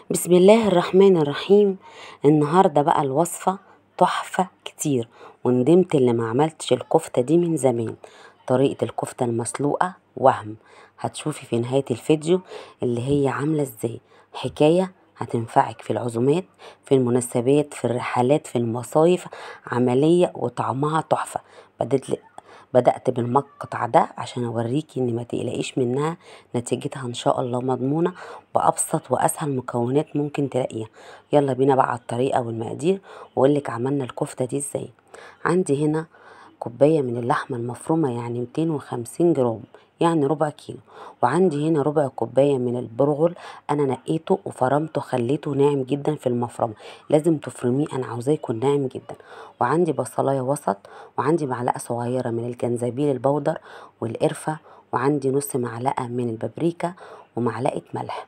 بسم الله الرحمن الرحيم النهاردة بقى الوصفة تحفة كتير وندمت اللي ما عملتش الكفتة دي من زمان طريقة الكفتة المسلوقة وهم هتشوفي في نهاية الفيديو اللي هي عاملة ازاي حكاية هتنفعك في العزومات في المناسبات في الرحلات في المصايف عملية وطعمها تحفة بدأت بدأت بالمقطع ده عشان اوريكي ان متقلقيش منها نتيجتها ان شاء الله مضمونة بأبسط وأسهل مكونات ممكن تلاقيها يلا بينا بقى على الطريقة والمقادير واقولك عملنا الكفتة دي ازاي عندي هنا كوباية من اللحمة المفرومة يعني ميتين وخمسين جرام يعني ربع كيلو وعندي هنا ربع كوباية من البرغل أنا نقيته وفرمته خليته ناعم جدا في المفرمة لازم تفرميه أنا عاوزاه يكون ناعم جدا وعندي بصلاية وسط وعندي معلقة صغيرة من الجنزبيل البودر والقرفة وعندي نص معلقة من البابريكا ومعلقة ملح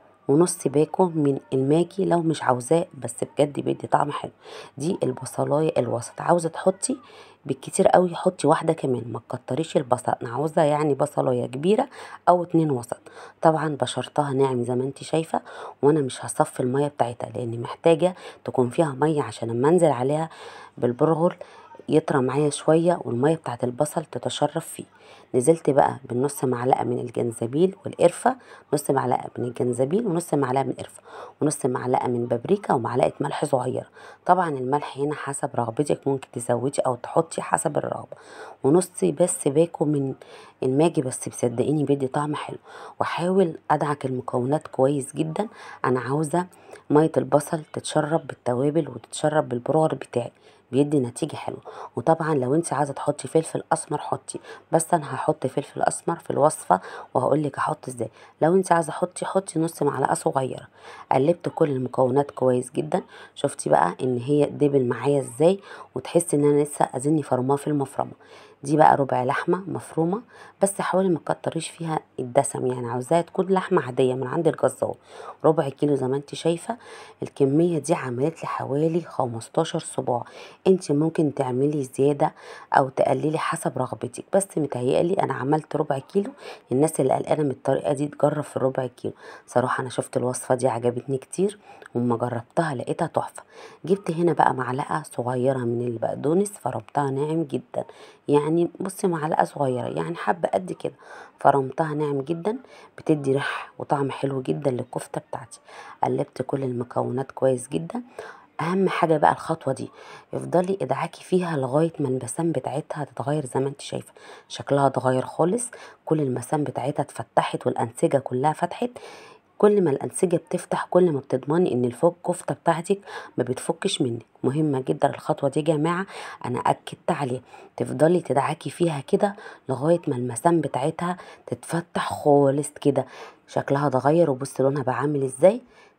ونص باكو من الماجي لو مش عاوزاه بس بجد بيدي طعم حلو دي البصلايه الوسط عاوزه تحطي بالكتير قوي حطي واحده كمان ما تكتريش البصل انا عاوزه يعني بصلايه كبيره او اتنين وسط طبعا بشرتها ناعم زي ما انت شايفه وانا مش هصفي الميه بتاعتها لان محتاجه تكون فيها ميه عشان لما انزل عليها بالبرغل يطرى معايا شويه والميه بتاعت البصل تتشرب فيه نزلت بقى بالنص معلقه من الجنزبيل والقرفه نص معلقه من الجنزبيل ونص معلقه من القرفه ونص معلقه من بابريكا ومعلقه ملح صغيره طبعا الملح هنا حسب رغبتك ممكن تزودي او تحطي حسب الرغبه ونص بس باكو من الماجي بس بصدقيني بيدي طعم حلو واحاول ادعك المكونات كويس جدا انا عاوزه ميه البصل تتشرب بالتوابل وتتشرب بالبرغل بتاعي بيدي نتيجة حلوة وطبعا لو انت عايزة تحطي فلفل اسمر حطي بس انا هحط فلفل اسمر في الوصفة وهقولك احط ازاي لو انت عايزة حطي حطي نص معلقة صغيرة قلبت كل المكونات كويس جدا شفتي بقى ان هي دبل معايا ازاي وتحسي ان انا لسه ازني فرماه في المفرمة دي بقى ربع لحمة مفرومة بس حاولي ما تكتريش فيها الدسم يعني عاوزاها تكون لحمة عادية من عند الجزار ربع كيلو زي ما انت شايفة الكمية دي عملت لي حوالي خمستاشر صباع انت ممكن تعملي زيادة او تقللي حسب رغبتك بس متهيألي انا عملت ربع كيلو الناس اللي قلقانة من الطريقة دي تجرب في الربع كيلو صراحة انا شفت الوصفة دي عجبتني كتير وما جربتها لقيتها تحفة جبت هنا بقى معلقة صغيرة من البقدونس فرمتها ناعم جدا يعني بصي معلقة صغيرة يعني حبة قد كده فرمتها ناعم جدا بتدي ريحة وطعم حلو جدا للكفتة بتاعتي قلبت كل المكونات كويس جدا اهم حاجه بقى الخطوه دي افضلي ادعكي فيها لغايه ما المسام بتاعتها تتغير زي ما انت شايفه شكلها اتغير خالص كل المسام بتاعتها اتفتحت والانسجه كلها فتحت كل ما الانسجه بتفتح كل ما بتضمني ان الفوق كفته بتاعتك ما بتفكش منك مهمه جدا الخطوه دي يا جماعه انا اكدت عليها تفضلي تدعكي فيها كده لغايه ما المسام بتاعتها تتفتح خالص كده شكلها اتغير وبصي لونها بقى عامل ازاي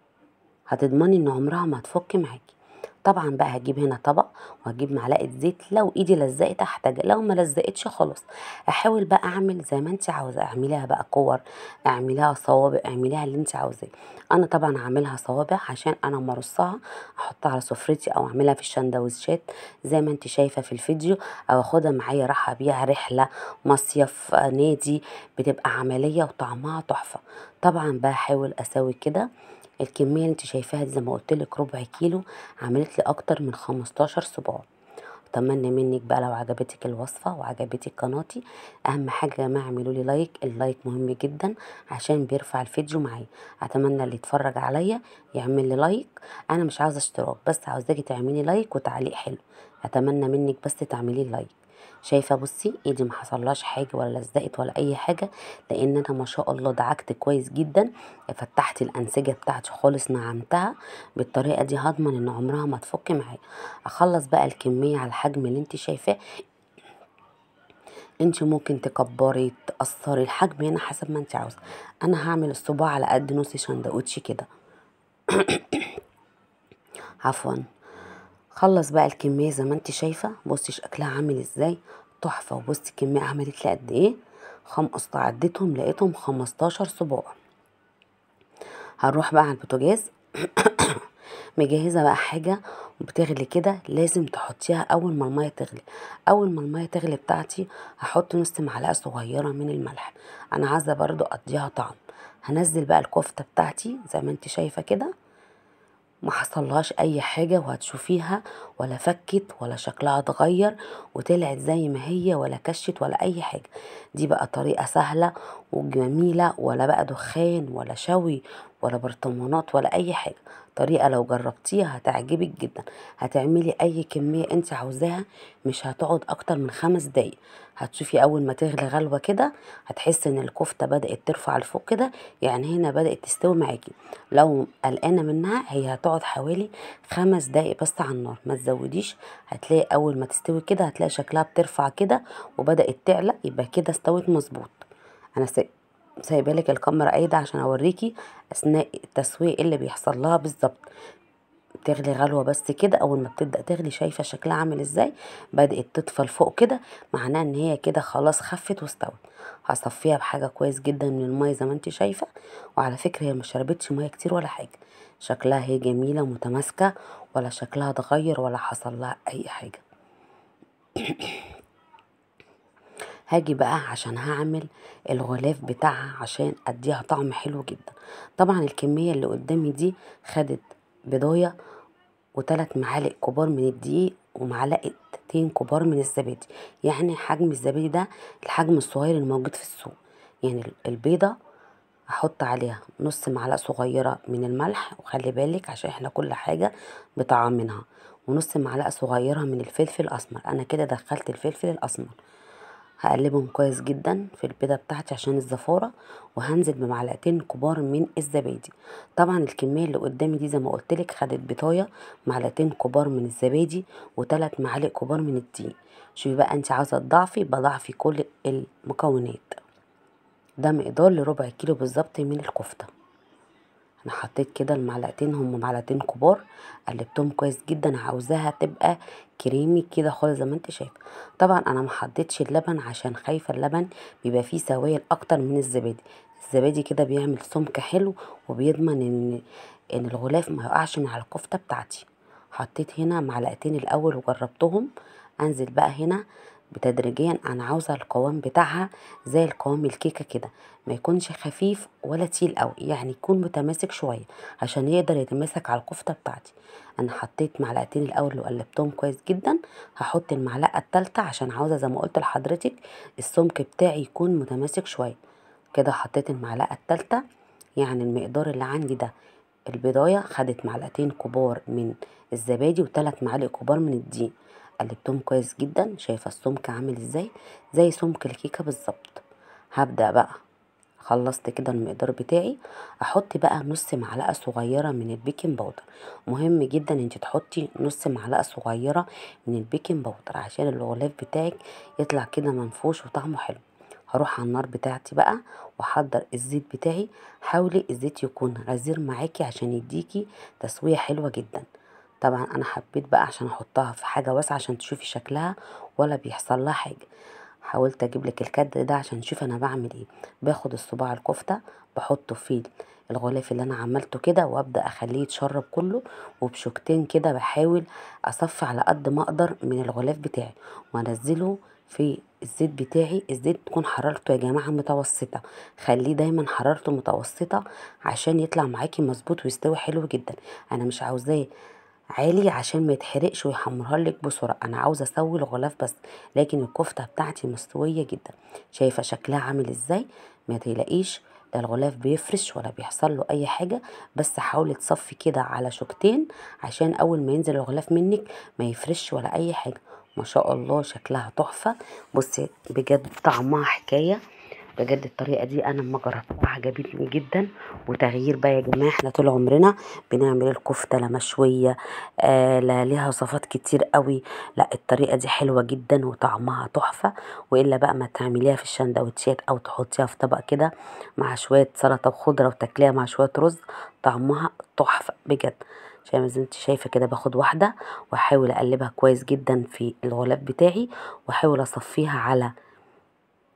هتضمني ان عمرها ما هتفك معاكي طبعا بقى هجيب هنا طبق وهجيب معلقه زيت لو ايدي لزقت احتاج لو ما لزقتش خلاص احاول بقى اعمل زي ما انت عاوزه اعمليها بقى كور اعمليها صوابع اعمليها اللي انت عاوزاه انا طبعا هعملها صوابع عشان انا مرصها احطها على سفرتي او اعملها في الشندوتشات زي ما انت شايفه في الفيديو او اخدها معايا رايحه بيها رحله مصيف نادي بتبقى عمليه وطعمها تحفه طبعا بقى احاول اسوي كده الكمية اللي انت شايفاها دي زي ما قلتلك ربع كيلو عملت لي اكتر من خمستاشر صباع اتمنى منك بقى لو عجبتك الوصفه وعجبتك قناتي اهم حاجه يا جماعه اعملوا لي لايك اللايك مهم جدا عشان بيرفع الفيديو معايا اتمنى اللي يتفرج عليا يعمل لي لايك انا مش عاوزه اشتراك بس عاوزاكي تعملي لايك وتعليق حلو اتمنى منك بس تعملي لايك شايفه بصي ايدي ما حصلهاش حاجه ولا لزقت ولا اي حاجه لان انا ما شاء الله دعكت كويس جدا فتحت الانسجه بتاعتي خالص نعمتها بالطريقه دي هضمن ان عمرها ما تفك معايا اخلص بقى الكميه على الحجم اللي انت شايفاه انت ممكن تكبري تقصري الحجم هنا حسب ما انت عاوزه انا هعمل الصباع على قد نص شندوتش كده عفوا خلص بقى الكميه زي ما انت شايفه بصي شكلها عامل ازاي تحفه وبصي الكميه عملت لي قد ايه خم عديتهم لقيتهم خمستاشر صباع هنروح بقى على البوتاجاز مجهزه بقى حاجه بتغلي كده لازم تحطيها اول ما الميه تغلي اول ما الميه تغلي بتاعتي هحط نص معلقه صغيره من الملح انا عايزه برضو اديها طعم هنزل بقى الكفته بتاعتي زي ما انت شايفه كده محصلهاش اي حاجة وهتشوفيها ولا فكت ولا شكلها اتغير وطلعت زي ما هي ولا كشت ولا اي حاجة دي بقى طريقة سهلة وجميلة ولا بقى دخان ولا شوي ولا برطمانات ولا اي حاجة طريقة لو جربتيها هتعجبك جدا هتعملي اي كمية انت عاوزاها مش هتقعد اكتر من خمس دقايق هتشوفي اول ما تغلي غلوة كده هتحسي ان الكفتة بدأت ترفع لفوق كده يعني هنا بدأت تستوي معاكي لو قلقانة منها هي هتقعد حوالي خمس دقايق بس على النار ما تزوديش هتلاقي اول ما تستوي كده هتلاقي شكلها بترفع كده وبدأت تعلى يبقى كده استوت مظبوط انا سا- سايبالك الكاميرا قايدة عشان اوريكي اثناء التسوية إيه اللي بيحصل لها بالظبط تغلي غلوة بس كده اول ما بتبدأ تغلي شايفة شكلها عامل ازاي بدأت تطفى لفوق كده معناه ان هي كده خلاص خفت واستوت هصفيها بحاجة كويس جدا من المية زي ما انت شايفة وعلى فكرة هي مشربتش مية كتير ولا حاجة شكلها هي جميلة متماسكة ولا شكلها اتغير ولا حصل لها اي حاجة هاجي بقى عشان هعمل الغلاف بتاعها عشان اديها طعم حلو جدا طبعا الكمية اللي قدامي دي خدت بضاية وتلات معالق كبار من الدقيق ومعلقتين كبار من الزبادي يعني حجم الزبادي ده الحجم الصغير الموجود في السوق يعني البيضة هحط عليها نص معلقة صغيرة من الملح وخلي بالك عشان احنا كل حاجة بطعمنها ونص معلقة صغيرة من الفلفل الأسمر أنا كده دخلت الفلفل الأسمر هقلبهم كويس جدا في البيضة بتاعتي عشان الزفارة وهنزل بمعلقتين كبار من الزبادي طبعا الكمية اللي قدامي دي زي ما قلتلك خدت بطاية معلقتين كبار من الزبادي وتلات معالق كبار من الدقيق شوفي بقى انت عاوزة تضعفي بضعفي كل المكونات ده مقدار لربع كيلو بالظبط من الكفتة انا حطيت كده المعلقتين هم معلقتين كبار قلبتهم كويس جدا عاوزاها تبقى كريمي كده خالص زي ما انت شايفه طبعا انا ما حطيتش اللبن عشان خايفه اللبن بيبقى فيه سوائل اكتر من الزبادي الزبادي كده بيعمل سمك حلو وبيضمن ان ان الغلاف ما يقعش من على الكفته بتاعتي حطيت هنا معلقتين الاول وجربتهم انزل بقى هنا بتدريجيا انا عاوزه القوام بتاعها زي القوام الكيكه كده ما يكونش خفيف ولا تقيل قوي يعني يكون متماسك شويه عشان يقدر يتماسك على الكفته بتاعتي انا حطيت معلقتين الاول وقلبتهم كويس جدا هحط المعلقه التالتة عشان عاوزه زي ما قلت لحضرتك السمك بتاعي يكون متماسك شويه كده حطيت المعلقه التالتة يعني المقدار اللي عندي ده البضايه خدت معلقتين كبار من الزبادي وثلاث معالق كبار من الدقيق قلبتهم كويس جدا شايفه السمك عامل ازاي زي سمك الكيكه بالظبط هبدا بقى خلصت كده المقدار بتاعي احط بقى نص معلقه صغيره من البيكنج باودر مهم جدا انت تحطي نص معلقه صغيره من البيكنج باودر عشان الغلاف بتاعك يطلع كده منفوش وطعمه حلو هروح على النار بتاعتي بقى واحضر الزيت بتاعي حاولي الزيت يكون غزير معاكي عشان يديكي تسويه حلوه جدا طبعا انا حبيت بقى عشان احطها في حاجه واسعه عشان تشوفي شكلها ولا بيحصل لها حاجه حاولت اجيب لك الكادر ده عشان تشوفي انا بعمل ايه باخد الصباع الكفته بحطه في الغلاف اللي انا عملته كده وابدا اخليه يتشرب كله وبشوكتين كده بحاول اصفي على قد ما اقدر من الغلاف بتاعي وانزله في الزيت بتاعي الزيت تكون حرارته يا جماعه متوسطه خليه دايما حرارته متوسطه عشان يطلع معاكي مظبوط ويستوي حلو جدا انا مش عاوزاه عالي عشان ما يتحرقش ويحمرها لك بسرعه انا عاوزه اسوي الغلاف بس لكن الكفته بتاعتي مستويه جدا شايفه شكلها عامل ازاي ما تقلقيش لا الغلاف بيفرش ولا بيحصل له اي حاجه بس حاولي تصفي كده على شوكتين عشان اول ما ينزل الغلاف منك ما يفرش ولا اي حاجه ما شاء الله شكلها تحفه بصي بجد طعمها حكايه بجد الطريقه دي انا لما جربتها عجبتني جدا وتغيير بقى يا جماعه احنا طول عمرنا بنعمل الكفته لا مشويه آه لا ليها وصفات كتير قوي لا الطريقه دي حلوه جدا وطعمها تحفه والا بقى ما تعمليها في الشندوتشات او تحطيها في طبق كده مع شويه سلطه وخضره وتاكليها مع شويه رز طعمها تحفه بجد زي ما انت شايفه كده باخد واحده واحاول اقلبها كويس جدا في الغلاف بتاعي واحاول اصفيها على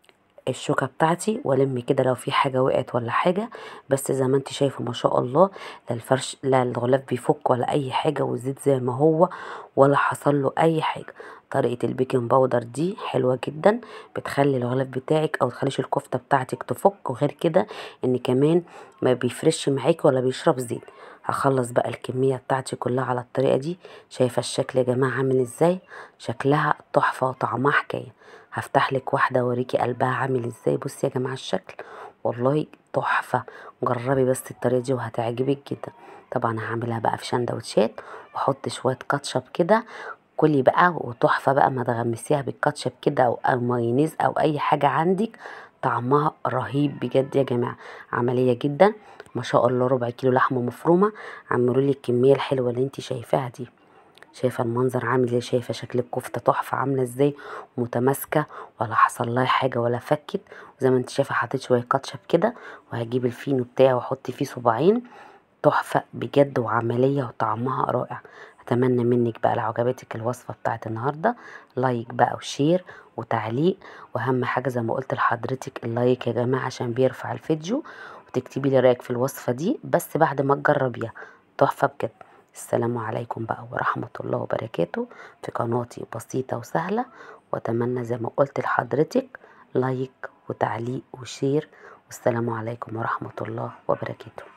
الشوكة بتاعتي والم كده لو في حاجة وقعت ولا حاجة بس زي ما انت شايفة ما شاء الله لا الفرش لا الغلاف بيفك ولا اي حاجة والزيت زي ما هو ولا حصل له اي حاجة طريقة البيكنج باودر دي حلوة جدا بتخلي الغلاف بتاعك او تخليش الكفتة بتاعتك تفك وغير كده ان كمان ما بيفرش معاكي ولا بيشرب زيت هخلص بقى الكمية بتاعتي كلها على الطريقة دي شايفة الشكل يا جماعة عامل ازاي شكلها تحفة وطعمها حكاية هفتح لك واحدة اوريكي قلبها عامل ازاي بصي يا جماعة الشكل والله تحفة جربي بس الطريقة دي وهتعجبك جدا طبعا هعملها بقى في شندوتشات واحط شوية كاتشب كده كلي بقى وتحفة بقى ما تغمسيها بالكاتشب كده او, أو مايونيز او اي حاجة عندك طعمها رهيب بجد يا جماعة عملية جدا ما شاء الله ربع كيلو لحمة مفرومة عملولي الكمية الحلوة اللي انتي شايفاها دي شايفة المنظر عامل ازاي شايفة شكل الكفتة تحفة عاملة ازاي متماسكة ولا حصل لها حاجة ولا فكت وزي ما انت شايفة حطيت شوية كاتشب كده وهجيب الفينو بتاعي واحط فيه صباعين تحفة بجد وعملية وطعمها رائع اتمنى منك بقى لو عجبتك الوصفة بتاعت النهاردة لايك بقى وشير وتعليق واهم حاجة زي ما قلت لحضرتك اللايك يا جماعة عشان بيرفع الفيديو وتكتبي لي رايك في الوصفة دي بس بعد ما تجربيها تحفة بجد السلام عليكم بقى ورحمة الله وبركاته في قناتي بسيطة وسهلة واتمنى زي ما قلت لحضرتك لايك وتعليق وشير والسلام عليكم ورحمة الله وبركاته